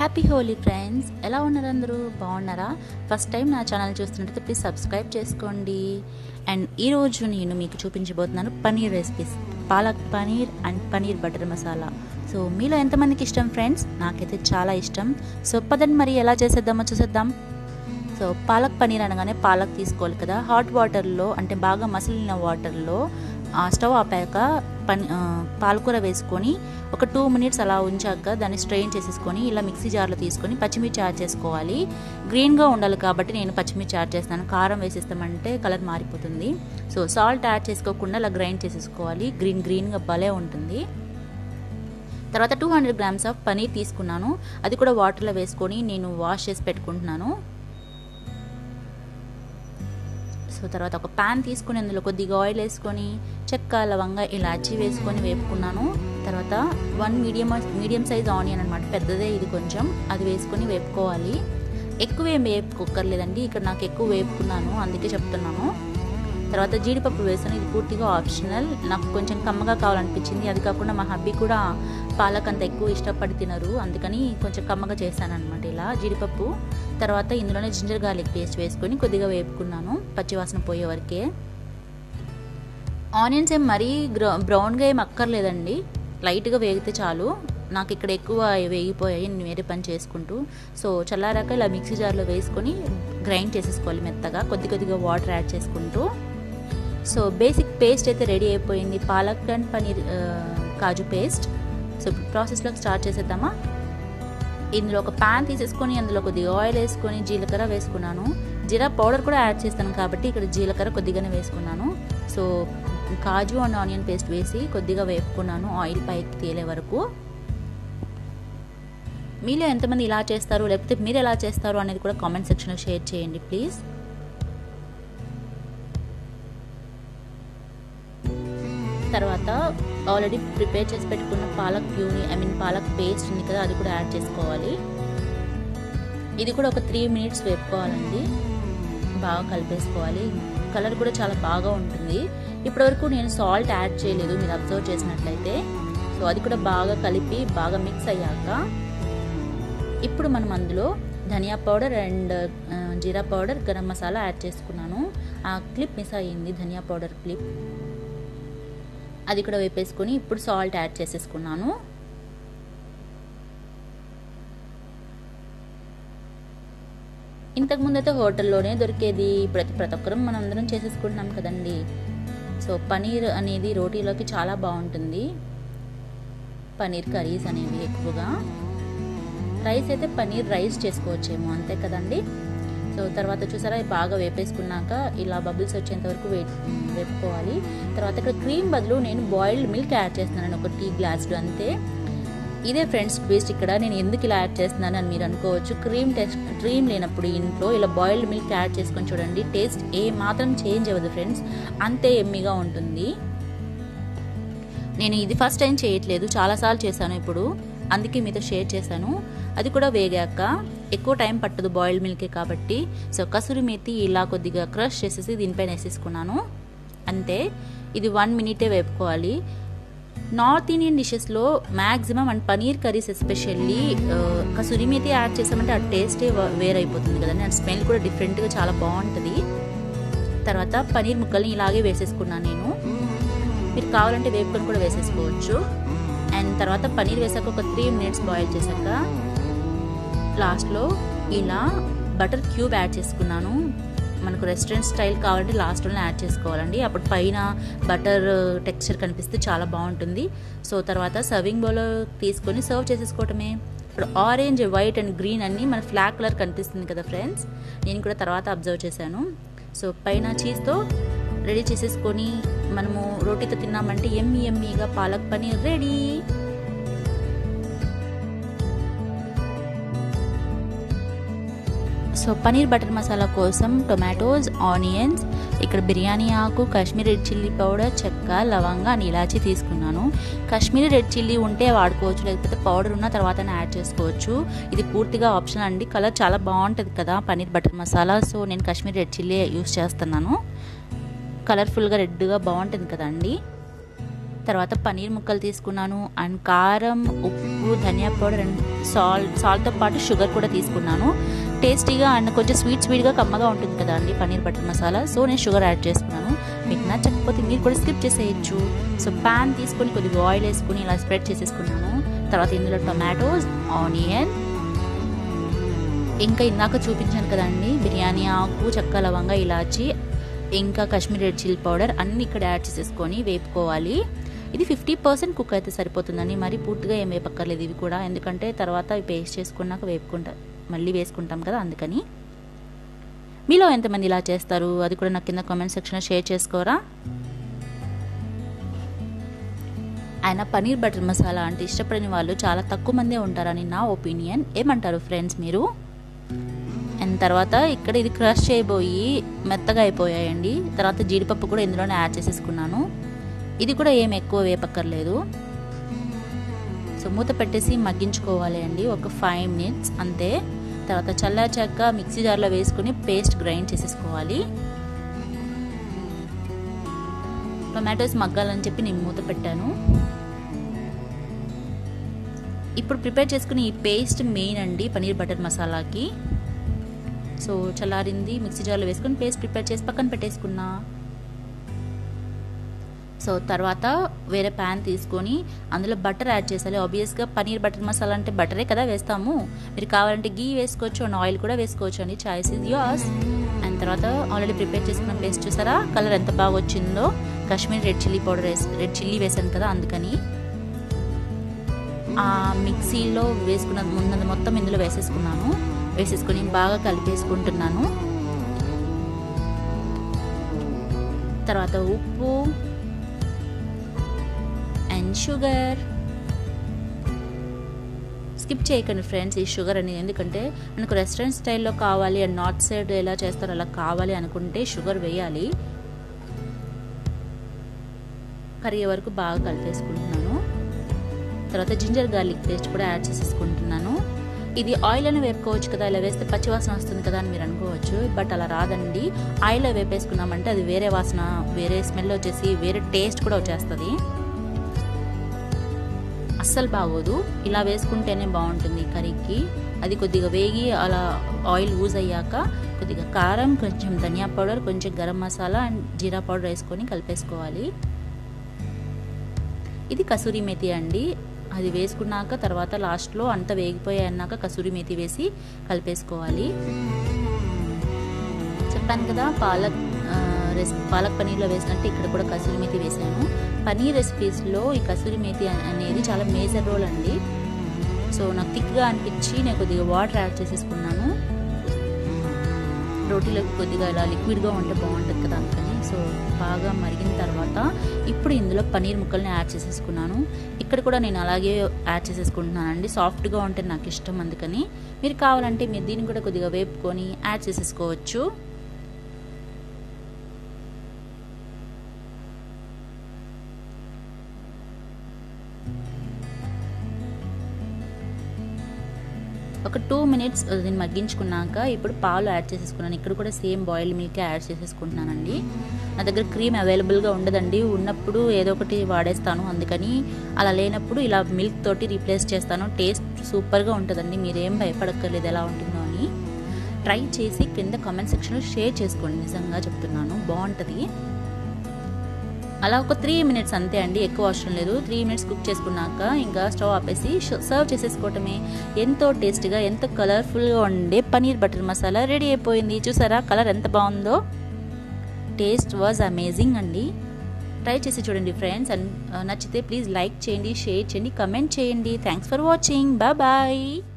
happy Holi friends ఎలా ఉన్నారు అందరూ బాగున్నారా ఫస్ట్ టైం నా ఛానల్ చూస్తున్నట్టయితే ప్లీజ్ సబ్స్క్రైబ్ చేసుకోండి అండ్ ఈరోజు నేను మీకు చూపించబోతున్నాను paneer recipes palak paneer and paneer butter masala so మీలో ఎంతమందికి ఇష్టం ఫ్రెండ్స్ నాకైతే చాలా ఇష్టం సో పదండి మరి ఎలా చేసేద్దామో చూసేద్దాం సో పాలక్ పనీర్ అనగానే పాలక్ తీసుకోవాలి కదా హాట్ వాటర్లో అంటే బాగా మసిలిన వాటర్లో ఆ స్టవ్ ఆపాక పని పాలకూర వేసుకొని ఒక టూ మినిట్స్ అలా ఉంచాక దాన్ని స్ట్రెయిన్ చేసేసుకొని ఇలా మిక్సీ జార్లో తీసుకొని పచ్చిమిర్చి యాడ్ చేసుకోవాలి గ్రీన్గా ఉండాలి కాబట్టి నేను పచ్చిమిర్చి యాడ్ చేస్తాను కారం వేసేస్తామంటే కలర్ మారిపోతుంది సో సాల్ట్ యాడ్ చేసుకోకుండా అలా గ్రైండ్ చేసేసుకోవాలి గ్రీన్ గ్రీన్గా భలే ఉంటుంది తర్వాత two hundred grams of paneer తీసుకున్నాను అది కూడా వాటర్లో వేసుకొని నేను వాష్ చేసి పెట్టుకుంటున్నాను సో తర్వాత ఒక ప్యాన్ తీసుకుని అందులో కొద్దిగా ఆయిల్ వేసుకొని చెక్క లవంగా ఇలాచి వేసుకొని వేపుకున్నాను తర్వాత one medium medium size onion అనమాట పెద్దదే ఇది కొంచెం అది వేసుకొని వేపుకోవాలి ఎక్కువ ఏం వేపుకోక్కర్లేదండి ఇక్కడ నాకు ఎక్కువ వేపుకున్నాను అందుకే చెప్తున్నాను తర్వాత జీడిపప్పు వేసాను ఇది పూర్తిగా ఆప్షనల్ నాకు కొంచెం కమ్మగా కావాలనిపించింది అది కాకుండా మా హబ్బీ కూడా పాలక్ అంత ఎక్కువ ఇష్టపడి తినరు అందుకని కొంచెం కమ్మగా చేశాను అనమాట ఇలా జీడిపప్పు తర్వాత ఇందులోనే జింజర్ గార్లిక్ పేస్ట్ వేసుకొని కొద్దిగా వేపుకున్నాను పచ్చివాసన పోయే వరకే ఆనియన్స్ ఏం మరీ బ్రౌన్గా ఏం అక్కర్లేదండి లైట్గా వేగితే చాలు నాకు ఇక్కడ ఎక్కువ వేగిపోయాయి నేను వేరే పని చేసుకుంటూ సో చల్లారాక ఇలా మిక్సీ జార్లో వేసుకొని గ్రైండ్ చేసేసుకోవాలి మెత్తగా కొద్ది కొద్దిగా వాటర్ యాడ్ చేసుకుంటూ సో బేసిక్ పేస్ట్ అయితే రెడీ అయిపోయింది పాలక్ అండ్ పనీర్ కాజు పేస్ట్ సో ప్రాసెస్లోకి స్టార్ట్ చేసేద్దామా ఇందులో ఒక ప్యాన్ తీసేసుకొని అందులో కొద్దిగా ఆయిల్ వేసుకొని జీలకర్ర వేసుకున్నాను జీరా పౌడర్ కూడా యాడ్ చేస్తాను కాబట్టి ఇక్కడ జీలకర్ర కొద్దిగానే వేసుకున్నాను సో కాజు అండ్ ఆనియన్ పేస్ట్ వేసి కొద్దిగా వేపుకున్నాను ఆయిల్ పైకి తేలే వరకు మీలో ఎంతమంది ఇలా చేస్తారు లేకపోతే మీరు ఎలా చేస్తారు అనేది కూడా కామెంట్ సెక్షన్లో షేర్ చేయండి ప్లీజ్ తర్వాత ఆల్రెడీ ప్రిపేర్ చేసి పెట్టుకున్న palak puree I mean palak paste ఉంది కదా అది కూడా యాడ్ చేసుకోవాలి ఇది కూడా ఒక త్రీ మినిట్స్ వేపుకోవాలండి బాగా కలిపేసుకోవాలి కలర్ కూడా చాలా బాగా ఉంటుంది ఇప్పటివరకు నేను సాల్ట్ యాడ్ చేయలేదు మీరు అబ్జర్వ్ చేసినట్లయితే సో అది కూడా బాగా కలిపి బాగా మిక్స్ అయ్యాక ఇప్పుడు మనం అందులో ధనియా పౌడర్ అండ్ జీరా పౌడర్ గరం మసాలా యాడ్ చేసుకున్నాను ఆ క్లిప్ మిస్ అయ్యింది ధనియా పౌడర్ క్లిప్ అది కూడా వేపేసుకొని ఇప్పుడు సాల్ట్ యాడ్ చేసేసుకున్నాను ఇంతకుముందు అయితే హోటల్లోనే దొరికేది ప్రతి ప్రతి ఒక్కరం మనం అందరం చేసేసుకుంటున్నాం కదండి సో పనీర్ అనేది రోటీలోకి చాలా బాగుంటుంది పనీర్ కర్రీస్ అనేవి ఎక్కువగా రైస్ అయితే పనీర్ రైస్ చేసుకోవచ్చేమో అంతే కదండి సో తర్వాత చూసారా బాగా వేపేసుకున్నాక ఇలా బబుల్స్ వచ్చేంత వరకు వే వేపుకోవాలి తర్వాత ఇక్కడ క్రీమ్ బదులు నేను బాయిల్డ్ మిల్క్ యాడ్ చేస్తున్నాను ఒక టీ గ్లాసులు అంతే ఇదే ఫ్రెండ్స్ ట్విస్ట్ ఇక్కడ నేను ఎందుకు ఇలా యాడ్ చేస్తున్నాను అని మీరు అనుకోవచ్చు క్రీమ్ టెస్ట్ క్రీమ్ లేనప్పుడు ఇంట్లో ఇలా బాయిల్డ్ మిల్క్ యాడ్ చేసుకొని చూడండి టేస్ట్ ఏ మాత్రం చేంజ్ అవ్వదు ఫ్రెండ్స్ అంతే ఎమ్మిగా ఉంటుంది నేను ఇది ఫస్ట్ టైం చేయట్లేదు చాలాసార్లు చేశాను ఇప్పుడు అందుకే మీతో షేర్ చేశాను అది కూడా వేగాక ఎక్కువ టైం పట్టదు బాయిల్డ్ మిల్కే కాబట్టి సో కసూరి మేతి ఇలా కొద్దిగా క్రష్ చేసేసి దీనిపైన వేసేసుకున్నాను అంతే ఇది వన్ మినిటే వేపుకోవాలి నార్త్ ఇండియన్ డిషెస్లో maximum and paneer curries especially kasuri methi add చేసామంటే ఆ టేస్టే వేరైపోతుంది కదండి అండ్ స్మెల్ కూడా డిఫరెంట్గా చాలా బాగుంటుంది తర్వాత పనీర్ ముక్కల్ని ఇలాగే వేసేసుకున్నాను నేను మీరు కావాలంటే వేపుకొని కూడా వేసేసుకోవచ్చు అండ్ తర్వాత పనీర్ వేసాక ఒక త్రీ మినిట్స్ బాయిల్ చేశాక లాస్ట్లో ఇలా బటర్ క్యూబ్ యాడ్ చేసుకున్నాను మనకు రెస్టారెంట్ స్టైల్ కావాలంటే లాస్ట్లోనే యాడ్ చేసుకోవాలండి అప్పుడు పైన బటర్ టెక్స్చర్ కనిపిస్తే చాలా బాగుంటుంది సో తర్వాత సర్వింగ్ బౌల్లో తీసుకొని సర్వ్ చేసేసుకోవటమే ఇప్పుడు ఆరెంజ్ వైట్ అండ్ గ్రీన్ అన్నీ మన ఫ్లాగ్ కలర్ కనిపిస్తుంది కదా ఫ్రెండ్స్ నేను కూడా తర్వాత అబ్జర్వ్ చేశాను సో పైన చీజ్తో రెడీ చేసేసుకొని మనము రోటీతో తిన్నామంటే ఎమ్మి ఎమ్మిగా palak paneer ready so paneer butter masala కోసం టొమాటోస్ ఆనియన్స్ ఇక్కడ బిర్యానీ ఆకు కాశ్మీరీ రెడ్ చిల్లీ పౌడర్ చెక్క లవంగా అండ్ ఇలాచి తీసుకున్నాను కాశ్మీరీ రెడ్ చిల్లీ ఉంటే వాడుకోవచ్చు లేకపోతే పౌడర్ ఉన్న తర్వాత యాడ్ చేసుకోవచ్చు ఇది పూర్తిగా ఆప్షన్ అండి కలర్ చాలా బాగుంటుంది కదా పనీర్ బటర్ మసాలా సో నేను కాశ్మీరీ రెడ్ చిల్లీ యూస్ చేస్తున్నాను కలర్ఫుల్గా రెడ్గా బాగుంటుంది కదండి తర్వాత పన్నీర్ ముక్కలు తీసుకున్నాను అండ్ కారం ఉప్పు ధనియా పౌడర్ అండ్ సాల్ట్ సాల్ట్తో పాటు షుగర్ కూడా తీసుకున్నాను టేస్టీగా అండ్ కొంచెం స్వీట్ స్వీట్గా కమ్మగా ఉంటుంది కదా అండి పన్నీర్ బటర్ మసాలా సో నేను షుగర్ యాడ్ చేసుకున్నాను మీకు నచ్చకపోతే మీరు కూడా స్కిప్ చేసేయచ్చు సో ప్యాన్ తీసుకొని కొద్దిగా ఆయిల్ వేసుకుని ఇలా స్ప్రెడ్ చేసేసుకున్నాను తర్వాత ఇందులో టొమాటోస్ ఆనియన్ ఇంకా ఇందాక చూపించాను కదండి బిర్యానీ ఆకు చెక్క లవంగా ఇలాచి ఇంకా కాశ్మీర్ రెడ్ చిల్లీ పౌడర్ అన్ని ఇక్కడ యాడ్ చేసేసుకొని వేపుకోవాలి ఇది ఫిఫ్టీ పర్సెంట్ కుక్ అయితే సరిపోతుందండి మరి పూర్తిగా ఏం వేపక్కర్లేదు ఇవి కూడా ఎందుకంటే తర్వాత ఇవి పేస్ట్ చేసుకున్నాక వేపుకుంటా మళ్ళీ వేసుకుంటాం కదా అందుకని మీలో ఎంతమంది ఇలా చేస్తారు అది కూడా నాకు కింద కామెంట్ సెక్షన్లో షేర్ చేసుకోరా ఆయన పనీర్ బటర్ మసాలా అంటే ఇష్టపడని వాళ్ళు చాలా తక్కువ మందే ఉంటారని నా ఒపీనియన్ ఏమంటారు ఫ్రెండ్స్ మీరు అండ్ తర్వాత ఇక్కడ ఇది క్రష్ చేయబోయి మెత్తగా అయిపోయాయండి తర్వాత జీడిపప్పు కూడా ఇందులోనే యాడ్ చేసేసుకున్నాను ఇది కూడా ఏం ఎక్కువ వేపక్కర్లేదు సో మూత పెట్టేసి మగ్గించుకోవాలి అండి ఒక ఫైవ్ మినిట్స్ అంతే తర్వాత చల్లార్చాక మిక్సీ జార్లో వేసుకుని పేస్ట్ గ్రైండ్ చేసేసుకోవాలి టొమాటోస్ మగ్గాలని చెప్పి నేను మూత పెట్టాను ఇప్పుడు ప్రిపేర్ చేసుకుని ఈ పేస్ట్ మెయిన్ అండి పనీర్ బటర్ మసాలాకి సో చల్లారింది మిక్సీ జార్లో వేసుకొని పేస్ట్ ప్రిపేర్ చేసి పక్కన పెట్టేసుకున్నా సో తర్వాత వేరే ప్యాన్ తీసుకొని అందులో బటర్ యాడ్ చేసాలి ఆబ్వియస్గా పనీర్ బటర్ మసాలా అంటే బటరే కదా వేస్తాము మీరు కావాలంటే గీ వేసుకోవచ్చు అండ్ ఆయిల్ కూడా వేసుకోవచ్చు అండి చాయిస్ ఇస్ యోర్స్ అండ్ తర్వాత ఆల్రెడీ ప్రిపేర్ చేసుకున్న పేస్ట్ చూసారా కలర్ ఎంత బాగా వచ్చిందో కాశ్మీర్ రెడ్ చిల్లీ పౌడర్ వేసి రెడ్ చిల్లీ వేసాను కదా అందుకని ఆ మిక్సీలో వేసుకున్న ముందు మొత్తం ఇందులో వేసేసుకున్నాను వేసేసుకొని బాగా కలిపేసుకుంటున్నాను తర్వాత ఉప్పు అండ్ షుగర్ స్కిప్ చేయకండి ఫ్రెండ్స్ ఈ షుగర్ అనేది ఎందుకంటే మనకు రెస్టారెంట్ స్టైల్లో కావాలి అండ్ నార్త్ సైడ్ ఎలా చేస్తారో అలా కావాలి అనుకుంటే షుగర్ వేయాలి కరిగే వరకు బాగా కలిపేసుకుంటున్నాను తర్వాత జింజర్ గార్లిక్ పేస్ట్ కూడా యాడ్ చేసేసుకుంటున్నాను ఇది ఆయిల్ అని వేపుకోవచ్చు కదా ఇలా వేస్తే పచ్చివాసన వస్తుంది కదా అని మీరు అనుకోవచ్చు బట్ అలా రాదండి ఆయిల్లో వేపేసుకున్నామంటే అది వేరే వాసన వేరే స్మెల్ వచ్చేసి వేరే టేస్ట్ కూడా వచ్చేస్తుంది అస్సలు బాగోదు ఇలా వేసుకుంటేనే బాగుంటుంది కర్రీకి అది కొద్దిగా వేగి అలా ఆయిల్ యూజ్ అయ్యాక కొద్దిగా కారం కొంచెం ధనియా పౌడర్ కొంచెం గరం మసాలా అండ్ జీరా పౌడర్ వేసుకొని కలిపేసుకోవాలి ఇది కసూరి మెతి అండి అది వేసుకున్నాక తర్వాత లాస్ట్లో అంత వేగిపోయాయి అన్నాక కసూరి మేతి వేసి కలిపేసుకోవాలి చెప్పాను కదా పాలక్ రెసిపీ పాలక్ పనీర్లో వేసినట్టు ఇక్కడ కూడా కసూరి మేతి వేసాను పనీర్ రెసిపీస్లో ఈ కసూరి మేతి అనేది చాలా మేజర్ రోల్ అండి సో నాకు థిక్గా అనిపించి నేను కొద్దిగా వాటర్ యాడ్ చేసేసుకున్నాను రోటీలోకి కొద్దిగా ఇలా లిక్విడ్గా ఉంటే బాగుంటుంది కదా అందుకని సో బాగా మరిగిన తర్వాత ఇప్పుడు ఇందులో పనీర్ ముక్కల్ని యాడ్ చేసేసుకున్నాను ఇక్కడ కూడా నేను అలాగే యాడ్ చేసేసుకుంటున్నానండి సాఫ్ట్గా ఉంటే నాకు ఇష్టం అందుకని మీరు కావాలంటే మీరు దీన్ని కూడా కొద్దిగా వేపుకొని యాడ్ చేసేసుకోవచ్చు ఒక టూ మినిట్స్ దీన్ని మగ్గించుకున్నాక ఇప్పుడు పాలు యాడ్ చేసేసుకున్నాను ఇక్కడ కూడా సేమ్ బాయిల్డ్ మిల్క్ యాడ్ చేసేసుకుంటున్నానండి నా దగ్గర క్రీమ్ అవైలబుల్గా ఉండదండి ఉన్నప్పుడు ఏదో ఒకటి వాడేస్తాను అందుకని అలా లేనప్పుడు ఇలా మిల్క్ తోటి రీప్లేస్ చేస్తాను టేస్ట్ సూపర్గా ఉంటుందండి మీరేం భయపడక్కర్లేదు ఎలా ఉంటుందో అని ట్రై చేసి కింద కామెంట్ సెక్షన్లో షేర్ చేసుకోండి నిజంగా చెప్తున్నాను బాగుంటుంది అలా ఒక త్రీ మినిట్స్ అంతే అండి ఎక్కువ అవసరం లేదు త్రీ మినిట్స్ కుక్ చేసుకున్నాక ఇంకా స్టవ్ ఆపేసి సర్వ్ చేసేసుకోవటమే ఎంతో టేస్టీగా ఎంతో కలర్ఫుల్గా ఉండే పనీర్ బటర్ మసాలా రెడీ అయిపోయింది చూసారా కలర్ ఎంత బాగుందో టేస్ట్ వాజ్ అమేజింగ్ అండి ట్రై చేసి చూడండి ఫ్రెండ్స్ అండ్ నచ్చితే ప్లీజ్ లైక్ చేయండి షేర్ చేయండి కమెంట్ చేయండి thanks for watching bye bye